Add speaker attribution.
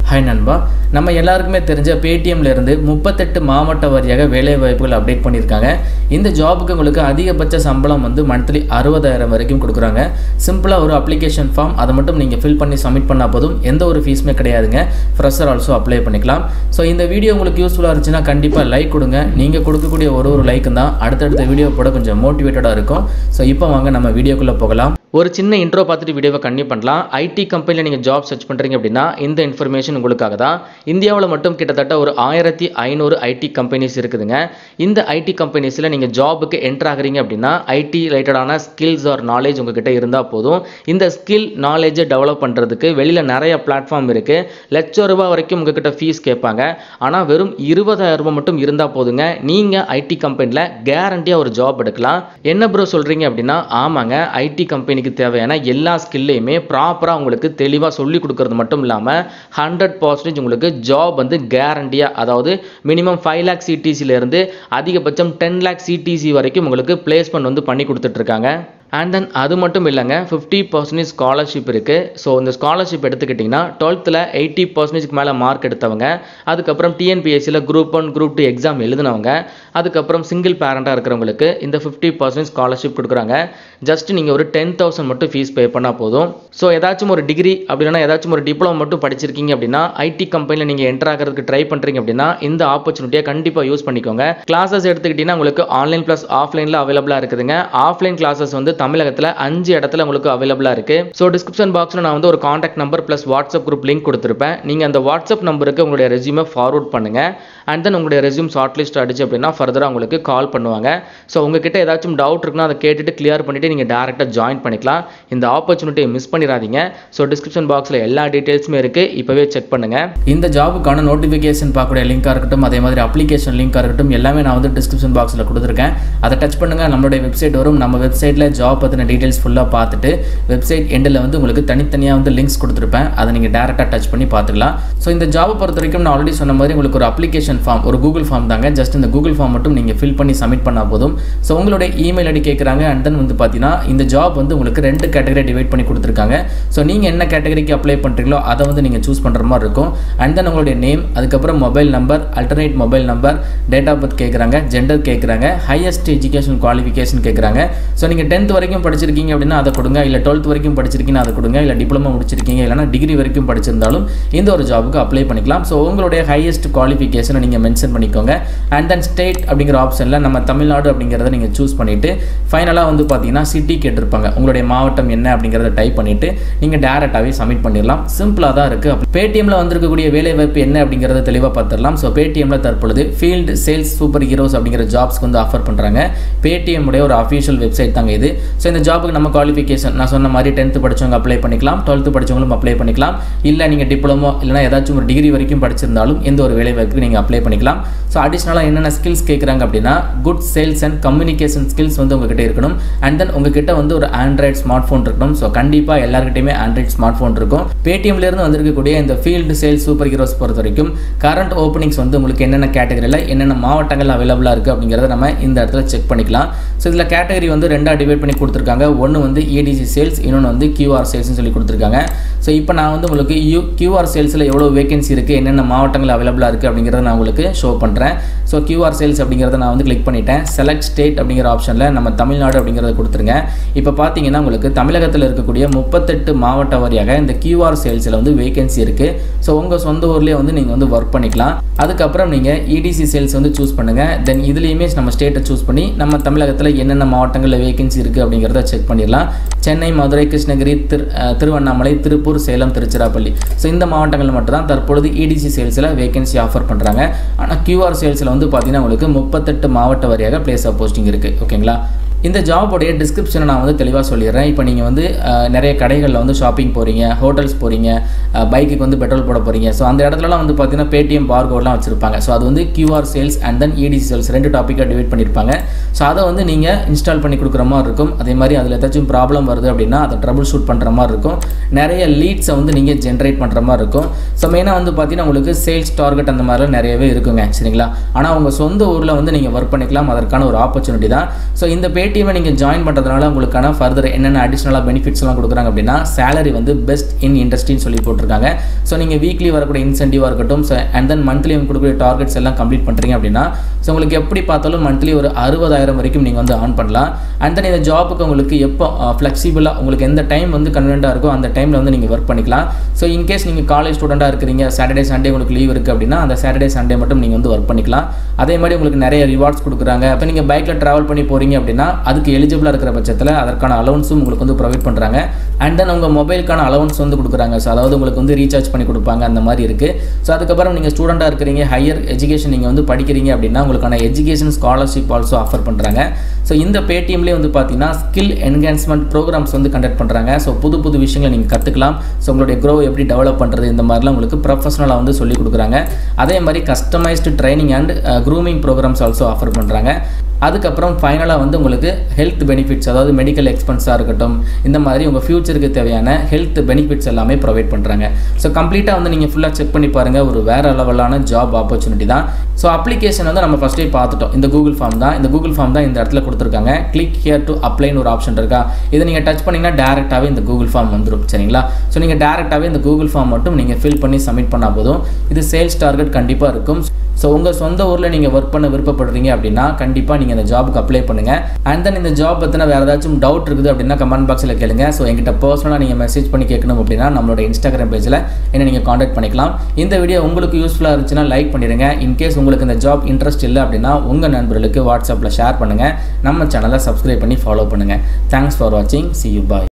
Speaker 1: hi நண்பா நம்ம எல்லாருக்குமே தெரிஞ்ச பேடிஎம்ல இருந்து முப்பத்தெட்டு மாவட்ட வாரியாக வேலை வாய்ப்புகள் அப்டேட் பண்ணியிருக்காங்க இந்த ஜாபுக்கு உங்களுக்கு அதிகபட்ச சம்பளம் வந்து மந்த்லி அறுபதாயிரம் வரைக்கும் கொடுக்குறாங்க சிம்பிளாக ஒரு அப்ளிகேஷன் ஃபார்ம் அதை மட்டும் நீங்கள் ஃபில் பண்ணி சப்மிட் பண்ணால் போதும் எந்த ஒரு ஃபீஸுமே கிடையாதுங்க ஃப்ரெஷர் ஆல்சோ அப்ளை பண்ணிக்கலாம் ஸோ இந்த வீடியோ உங்களுக்கு யூஸ்ஃபுல்லாக இருந்துச்சுன்னா கண்டிப்பாக லைக் கொடுங்க நீங்கள் கொடுக்கக்கூடிய ஒரு ஒரு லைக்கும் தான் அடுத்தடுத்த வீடியோ போட கொஞ்சம் மோட்டிவேட்டடாக இருக்கும் ஸோ இப்போ வாங்க நம்ம வீடியோக்குள்ளே போகலாம் ஒரு சின்ன இன்ட்ரோ பார்த்துட்டு வீடியோவை கன்னியூ பண்ணலாம் ஐடி கம்பெனியில் நீங்கள் ஜாப் சர்ச் பண்ணுறீங்க அப்படின்னா இந்த இன்ஃபர்மேஷன் உங்களுக்காக தான் இந்தியாவில் மட்டும் கிட்டத்தட்ட ஒரு ஆயிரத்தி ஐநூறு ஐடி கம்பெனிஸ் இருக்குதுங்க இந்த ஐடி கம்பெனிஸில் நீங்கள் ஜாபுக்கு என்டர் ஆகுறீங்க அப்படின்னா ஐடி ரிலேட்டடான ஸ்கில்ஸ் ஆர் நாலேஜ் உங்ககிட்ட இருந்தால் போதும் இந்த ஸ்கில் நாலேஜை டெவலப் பண்ணுறதுக்கு வெளியில் நிறைய பிளாட்ஃபார்ம் இருக்குது லட்சம் ரூபாய் வரைக்கும் உங்ககிட்ட ஃபீஸ் கேட்பாங்க ஆனால் வெறும் இருபதாயிரம் ரூபாய் மட்டும் இருந்தால் போதுங்க நீங்கள் ஐடி கம்பெனியில் கேரண்டியாக ஒரு ஜாப் எடுக்கலாம் என்ன ப்ரோ சொல்கிறீங்க அப்படின்னா ஆமாங்க ஐடி கம்பெனிக்கு தேவையான எல்லா ஸ்கில்லையுமே ப்ராப்பராக உங்களுக்கு தெளிவாக சொல்லி கொடுக்கறது மட்டும் இல்லாமல் ஹண்ட்ரட் பர்சன்டேஜ் உங்களுக்கு ஜாப் வந்து கேரண்டியாக அதாவது மினிமம் ஃபைவ் லேக் சிடிசிலேருந்து அதிகபட்சம் டென் லேக் சிடிசி வரைக்கும் உங்களுக்கு பிளேஸ்மெண்ட் வந்து பண்ணி கொடுத்துட்ருக்காங்க அண்ட் தென் அது மட்டும் இல்லைங்க ஃபிஃப்டி பர்சன்டேஜ் ஸ்காலர்ஷிப் இருக்குது ஸோ இந்த ஸ்காலர்ஷிப் எடுத்துக்கிட்டிங்கன்னா டுவெல்த்தில் எயிட்டி பர்சன்டேஜ்க்கு மேலே மார்க் எடுத்தவங்க அதுக்கப்புறம் டிஎன்பிஎஸ்சியில் group one group two exam எழுதினவங்க அதுக்கப்புறம் சிங்கிள் பேரண்ட்டாக இருக்கிறவங்களுக்கு இந்த ஃபிஃப்டி பர்சன்டேஜ் ஸ்காலர்ஷிப் கொடுக்குறாங்க ஜஸ்ட் நீங்கள் ஒரு டென் தௌசண்ட் மட்டும் ஃபீஸ் பே பண்ணால் போதும் ஸோ ஏதாச்சும் ஒரு டிகிரி அப்படின்னா ஏதாச்சும் ஒரு டிப்ளமோ மட்டும் படிச்சிருக்கீங்க அப்படின்னா ஐடி கம்பெனியில் நீங்கள் என்டர் ஆகிறதுக்கு ட்ரை பண்ணுறீங்க அப்படின்னா இந்த ஆப்பர்ச்சுனிட்டியை கண்டிப்பாக யூஸ் பண்ணிக்கோங்க கிளாஸஸ் எடுத்துக்கிட்டிங்கன்னா உங்களுக்கு ஆன்லைன் ப்ளஸ் ஆஃப்லைனில் அவைலபிளாக இருக்குதுங்க ஆஃப்லைன் கிளாஸஸ் வந்து தமிழகத்தில் அஞ்சு இடத்துல உங்களுக்கு அவைலபிளாக இருக்குது ஸோ டிஸ்கிரிப்ஷன் பாக்ஸில் நான் வந்து ஒரு contact number plus WhatsApp group link கொடுத்துருப்பேன் நீங்கள் அந்த வாட்ஸ்அப் நம்பருக்கு உங்களுடைய ரெஸ்யூமை ஃபார்வர்ட் பண்ணுங்கள் அண்ட் தென் உங்களுடைய ரெஸ்யூம் ஷார்ட் லிஸ்ட் அடிச்சு அப்படின்னா ஃபர்தராக உங்களுக்கு கால் பண்ணுவாங்க ஸோ உங்ககிட்ட ஏதாச்சும் டவுட் இருக்குன்னா அதை கேட்டுட்டு கிளியர் பண்ணிவிட்டு நீங்கள் டேரெக்டாக ஜாயின் பண்ணிக்கலாம் இந்த ஆப்பர்ச்சுனிட்டியை மிஸ் பண்ணிடாதீங்க ஸோ டிஸ்கிரிப்ஷன் பாக்ஸில் எல்லா டீட்டெயில்ஸுமே இருக்குது இப்போவே செக் பண்ணுங்கள் இந்த ஜாபுக்கான நோட்டிஃபிகேஷன் பார்க்கக்கூடிய லிங்காக இருக்கட்டும் அதே மாதிரி அப்ளிகேஷன் லிங்காக இருக்கட்டும் எல்லாமே நான் வந்து டிஸ்கிரிப்ஷன் பாக்ஸில் கொடுத்துருக்கேன் அதை டச் பண்ணுங்கள் நம்மளுடைய வெப்சைட் வரும் நம்ம வெப்சைட்டில் ஜாப் பற்றின டீட்டெயில்ஸ் ஃபுல்லாக பார்த்துட்டு வெப்சைட் எண்டில் வந்து உங்களுக்கு தனித்தனியாக வந்து லிங்க்ஸ் கொடுத்துருப்பேன் அதை நீங்கள் டேரெக்டாக டச் பண்ணி பார்த்துக்கலாம் ஸோ இந்த ஜாபை பொறுத்த வரைக்கும் நான் ஆல்ரெடி சொன்ன மாதிரி உங்களுக்கு ஒரு அப்ளிகேஷன் ஃபார்ம் ஒரு கூகுள் ஃபார்ம் தாங்க ஜஸ்ட் இந்த கூகுள் ஃபார்ம் மட்டும் நீங்கள் ஃபில் பண்ணி சப்மிட் பண்ணால் போதும் ஸோ உங்களுடைய இமெயில் ஐடி கேட்குறாங்க அண்ட் தென் வந்து பார்த்தீங்கன்னா இந்த ஜாப் வந்து உங்களுக்கு ரெண்டு கேட்டகரி டிவைட் பண்ணி கொடுத்துருக்காங்க ஸோ நீங்கள் என்ன கேட்டகரிக்கு அப்ளை பண்ணுறீங்களோ அதை வந்து நீங்கள் சூஸ் பண்ணுற மாதிரி இருக்கும் அண்ட் தென் உங்களுடைய நேம் அதுக்கப்புறம் mobile number alternate mobile number date of birth கேட்குறாங்க ஜெண்டர் கேட்குறாங்க ஹையஸ்ட் எஜுகேஷன் குவாலிஃபிகேஷன் கேட்குறாங்க ஸோ நீங்கள் டென்த் வரைக்கும் படிச்சிருக்கீங்க அப்படின்னா அதை கொடுங்க இல்லை டுவெல்த் வரைக்கும் படிச்சிருக்கீங்கன்னா அதை கொடுங்க இல்லை டிப்ளமோ முடிச்சிருக்கீங்க இல்லைனா டிகிரி வரைக்கும் படிச்சிருந்தாலும் இந்த ஒரு ஜாபுக்கு அப்ளை பண்ணிக்கலாம் ஸோ உங்களுடைய ஹையஸ்ட் குவாலிஃபிகேஷனை நீங்கள் மென்ஷன் பண்ணிக்கோங்க அண்ட் தென் ஸ்டேட் அப்படிங்கிற ஆப்ஷனில் நம்ம தமிழ்நாடு அப்படிங்கிறத நீங்கள் சூஸ் பண்ணிவிட்டு ஃபைனலாக வந்து பார்த்தீங்கன்னா சிட்டி கேட்டிருப்பாங்க உங்களுடைய மாவட்டம் என்ன அப்படிங்கிறத டைப் பண்ணிவிட்டு நீங்கள் டேரெக்டாகவே சப்மிட் பண்ணிடலாம் சிம்பிளாக தான் இருக்குது பேடிஎம்மில் வந்திருக்கக்கூடிய வேலை வாய்ப்பு என்ன அப்படிங்கிறத தெளிவாக பார்த்துடலாம் ஸோ பேடிஎம்மில் தற்பொழுது ஃபீல்டு சேல்ஸ் சூப்பர் ஹீரோஸ் அப்படிங்கிற ஜாப்ஸ்க்கு வந்து ஆஃபர் பண்ணுறாங்க பேடிஎம் உடைய ஒரு அஃபீஷியல் வெப்சைட் தாங்க இது ஸோ இந்த ஜாபுக்கு நம்ம குவாலிஃபிகேஷன் நான் சொன்ன மாதிரி டென்த்து படித்தவங்க அப்ளை பண்ணிக்கலாம் டுவெல்த்து படித்தவங்களும் அப்ளை பண்ணிக்கலாம் இல்லை நீங்கள் டிப்ளமோ இல்லைனா ஏதாச்சும் ஒரு டிகிரி வரைக்கும் படிச்சிருந்தாலும் எந்த ஒரு வேலை வாய்ப்புக்கு நீங்கள் அப்ளை பண்ணிக்கலாம் ஸோ அடிஷ்னலாக என்னென்ன ஸ்கில்ஸ் கேட்குறாங்க அப்படின்னா good sales and communication skills வந்து உங்ககிட்ட இருக்கணும் அண்ட் தென் உங்ககிட்ட வந்து ஒரு ஆண்ட்ராய்ட் ஸ்மார்ட் ஃபோன் இருக்கணும் ஸோ கண்டிப்பாக எல்லாருக்கிட்டையுமே ஆண்ட்ராய்ட் ஸ்மார்ட் ஃபோன் இருக்கும் பேடிஎம்லேருந்து வந்திருக்கக்கூடிய இந்த ஃபீல்டு சேல்ஸ் சூப்பர் ஹீரோஸ் பொறுத்த வரைக்கும் கரண்ட் ஓப்பனிங்ஸ் வந்து உங்களுக்கு என்னென்ன கேட்டகரியில் என்னென்ன மாவட்டங்கள் அவைலபிளாக இருக்குது அப்படிங்கிறத நம்ம இந்த இடத்துல செக் பண்ணிக்கலாம் ஸோ இதில் கேட்டகரி வந்து ரெண்டாக டிவைட் பண்ணி கொடுத்துருக்காங்க ஒன்று வந்து ஏடிசி சேல்ஸ் இன்னொன்று வந்து கியூஆர் சேல்ஸ்னு சொல்லி கொடுத்துருக்காங்க ஸோ இப்போ நான் வந்து உங்களுக்கு யூ கியூஆர் சேல்ஸில் எவ்வளோ வேகன்சி இருக்குது என்னென்ன மாவட்டங்கள் அவைலபிளாக இருக்குது அப்படிங்கிறத நான் உங்களுக்கு ஷோ பண்ணுறேன் ஸோ கியூஆர் சேல்ஸ் அப்படிங்கிறத நான் வந்து கிளிக் பண்ணிட்டேன் செலக்ட் ஸ்டேட் அப்படிங்கிற ஆப்ஷனில் நம்ம தமிழ்நாடு அப்படிங்கிறத கொடுத்துருங்க இப்போ பார்த்தீங்கன்னா உங்களுக்கு தமிழகத்தில் இருக்கக்கூடிய முப்பத்தெட்டு மாவட்ட வாரியாக இந்த கியூஆர் சேல்ஸில் வந்து வேகன்சி இருக்குது ஸோ உங்கள் சொந்த ஊர்லேயே வந்து நீங்கள் வந்து ஒர்க் பண்ணிக்கலாம் அதுக்கப்புறம் நீங்கள் இடிசி சேல்ஸ் வந்து சூஸ் பண்ணுங்கள் தென் இதுலேயுமே நம்ம ஸ்டேட்டை சூஸ் பண்ணி நம்ம தமிழகத்தில் என்னென்ன மாவட்டங்களில் வேகன்சி இருக்குது அப்படிங்கிறத செக் பண்ணிடலாம் சென்னை மதுரை கிருஷ்ணகிரி திரு திருவண்ணாமலை திருப்பூர் சேலம் திருச்சிராப்பள்ளி ஸோ இந்த மாவட்டங்களில் மட்டும் தான் தற்பொழுது இடிசி சேல்ஸில் வேகன்சி ஆஃபர் பண்ணுறாங்க ஆனால் கியூஆர் சேல்ஸில் வந்து பார்த்தீங்கன்னா உங்களுக்கு முப்பத்தெட்டு மாவட்ட வாரியாக பிளேஸ் ஆஃப் போஸ்டிங் இருக்குது ஓகேங்களா இந்த ஜாபுடைய டிஸ்கிரிப்ஷனை நான் வந்து தெளிவாக சொல்லிடுறேன் இப்போ நீங்கள் வந்து அஹ், நிறைய கடைகளில் வந்து ஷாப்பிங் போகிறீங்க ஹோட்டல்ஸ் போகிறீங்க பைக்குக்கு வந்து பெட்ரோல் போட போகிறீங்க ஸோ அந்த இடத்துலலாம் வந்து பார்த்தீங்கன்னா பேடிஎம் பார்கோட்லாம் வச்சுருப்பாங்க ஸோ அது வந்து கியூஆர் சேல்ஸ் அண்ட் தென் இடி சேல்ஸ் ரெண்டு டாப்பிக்காக டிவைட் பண்ணியிருப்பாங்க ஸோ அதை வந்து நீங்கள் இன்ஸ்டால் பண்ணி கொடுக்குற மாதிரி இருக்கும் அதே மாதிரி அதில் ஏதாச்சும் ப்ராப்ளம் வருது அப்படின்னா அதை ட்ரபிள் ஷூட் பண்ணுற மாதிரி இருக்கும் நிறைய லீட்ஸை வந்து நீங்கள் ஜென்ரேட் பண்ணுற மாதிரி இருக்கும் ஸோ மெயினாக வந்து பார்த்தீங்கன்னா உங்களுக்கு சேல்ஸ் டார்கெட் அந்த மாதிரிலாம் நிறையவே இருக்குங்க சரிங்களா ஆனால் உங்கள் சொந்த ஊரில் வந்து நீங்கள் ஒர்க் பண்ணிக்கலாம் அதற்கான ஒரு ஆப்பர்ச்சுனிட்டி தான் ஸோ இந்த பேடிஎம்மை நீங்கள் ஜாயின் பண்ணுறதுனால உங்களுக்கான ஃபர்தர் என்னென்ன அடிஷ்னலாக பெனிஃபிட்ஸ்லாம் கொடுக்குறாங்க அப்படின்னா சேலரி வந்து பெஸ்ட் இன் இண்டஸ்ட்ரின்னு சொல்லி போட்டிருக்காங்க ஸோ நீங்கள் வீக்லி வரக்கூடிய இன்சென்டிவாக இருக்கட்டும் ஸோ அண்ட் தென் மந்த்லி அவங்க கொடுக்கக்கூடிய டார்கெட்ஸ் எல்லாம் கம்ப்ளீட் பண்ணுறீங்க அப்படின்னா ஸோ உங்களுக்கு எப்படி பார்த்தாலும் மந்த்லி ஒரு அறுபதாயிரம் வரைக்கும் நீங்கள் வந்து ஆன் பண்ணலாம் அண்ட் தென் இந்த ஜாப்புக்கு உங்களுக்கு எப்போ ஃப்ளெக்சிபிளாக உங்களுக்கு எந்த டைம் வந்து கன்வீனியாக இருக்கோ அந்த டைமில் வந்து நீங்கள் ஒர்க் பண்ணிக்கலாம் ஸோ இன்கேஸ் நீங்கள் காலேஜ் ஸ்டூடெண்ட்டாக இருக்கிறீங்க சாட்டர்டே சண்டே உங்களுக்கு லீவ் இருக்குது அப்படின்னா அந்த சாட்டர்டே சண்டே மட்டும் நீங்கள் வந்து ஒர்க் பண்ணிக்கலாம் அதே மாதிரி உங்களுக்கு நிறைய ரிவார்ட்ஸ் கொடுக்குறாங்க அப்போ நீங்கள் பைக்கில் ட்ராவல் பண்ணி போகிறீங்க அப்படின்னா அதுக்கு எலிஜிபிளாக இருக்கிற பட்சத்தில் அதற்கான அலவன்ஸும் உங்களுக்கு வந்து ப்ரொவைட் பண்ணுறாங்க அண்ட் தென் உங்கள் மொபைலுக்கான அலவன்ஸ் வந்து கொடுக்குறாங்க ஸோ அதாவது உங்களுக்கு வந்து ரீசார்ஜ் பண்ணி கொடுப்பாங்க அந்த மாதிரி இருக்குது ஸோ அதுக்கப்புறம் நீங்கள் ஸ்டூடெண்ட்டாக இருக்கிறீங்க ஹையர் எஜுகேஷன் நீங்கள் வந்து படிக்கிறீங்க அப்படின்னா உங்களுக்கான எஜுகேஷன் ஸ்காலர்ஷிப் ஆல்சோ ஆஃபர் பண்ணுறாங்க ஸோ இந்த பேடிஎம்லேயே வந்து பார்த்தீங்கன்னா ஸ்கில் என்ஹான்ஸ்மெண்ட் ப்ரோக்ராம்ஸ் வந்து கண்டக்ட் பண்ணுறாங்க ஸோ புது புது விஷயங்களை நீங்கள் கற்றுக்கலாம் ஸோ உங்களுடைய க்ரோ எப்படி டெவலப் பண்ணுறது இந்த மாதிரிலாம் உங்களுக்கு ப்ரொஃபஷனலாக வந்து சொல்லிக் கொடுக்குறாங்க அதே மாதிரி customized training and grooming programs also offer பண்ணுறாங்க அதுக்கப்புறம் ஃபைனலாக வந்து உங்களுக்கு ஹெல்த் பெனிஃபிட்ஸ் அதாவது மெடிக்கல் எக்ஸ்பென்ஸாக இருக்கட்டும் இந்த மாதிரி உங்கள் ஃப்யூச்சருக்கு தேவையான ஹெல்த் பெனிஃபிட்ஸ் எல்லாமே ப்ரொவைட் பண்ணுறாங்க ஸோ கம்ப்ளீட்டாக வந்து நீங்கள் ஃபுல்லாக செக் பண்ணி பாருங்கள் ஒரு வேறு லெவலான ஜாப் ஆப்பர்ச்சுனிட்டி தான் ஸோ அப்ளிகேஷன் வந்து நம்ம ஃபஸ்ட்டே பார்த்துட்டோம் இந்த கூகுள் ஃபார்ம் தான் இந்த கூகுள் ஃபார்ம் தான் இந்த இடத்துல கொடுத்துருக்காங்க கிளிக் ஹியர் டு அப்ளைன்னு ஒரு ஆப்ஷன் இருக்கா இதை நீங்கள் டச் பண்ணிங்கன்னா டேரெக்டாகவே இந்த கூகுள் ஃபார்ம் வந்துடும் சரிங்களா ஸோ நீங்கள் டேரெக்டாகவே இந்த கூகுள் ஃபார்ம் மட்டும் நீங்கள் ஃபில் பண்ணி சப்மிட் பண்ணால் போதும் இது சேல்ஸ் டார்கெட் கண்டிப்பாக இருக்கும் ஸோ உங்கள் சொந்த ஊரில் நீங்கள் ஒர்க் பண்ண விருப்பப்படுறீங்க அப்படின்னா கண்டிப்பாக நீங்கள் இந்த ஜாபுக்கு அப்ளை பண்ணுங்கள் அண்ட் தென் இந்த ஜாப் பற்றின வேறு ஏதாச்சும் டவுட் இருக்குது அப்படின்னா கமெண்ட் பாக்ஸில் கேளுங்க ஸோ எங்கிட்ட பர்சனலாக நீங்கள் மெசேஜ் பண்ணி கேட்கணும் அப்படின்னா நம்மளோட இன்ஸ்டாகிராம் பேஜில் என்ன நீங்கள் காண்டாக்ட் பண்ணிக்கலாம் இந்த வீடியோ உங்களுக்கு யூஸ்ஃபுல்லாக இருந்துச்சுன்னா லைக் பண்ணிடுங்க இன்கேஸ் உங்களுக்கு இந்த ஜாப் இன்ட்ரெஸ்ட் இல்லை அப்படின்னா உங்கள் நண்பர்களுக்கு வாட்ஸ்அப்பில் ஷேர் பண்ணுங்கள் நம்ம சேனலை சப்ஸ்கிரைப் பண்ணி ஃபாலோ பண்ணுங்கள் தேங்க்ஸ் ஃபார் வாட்சிங் சி யூ பாய்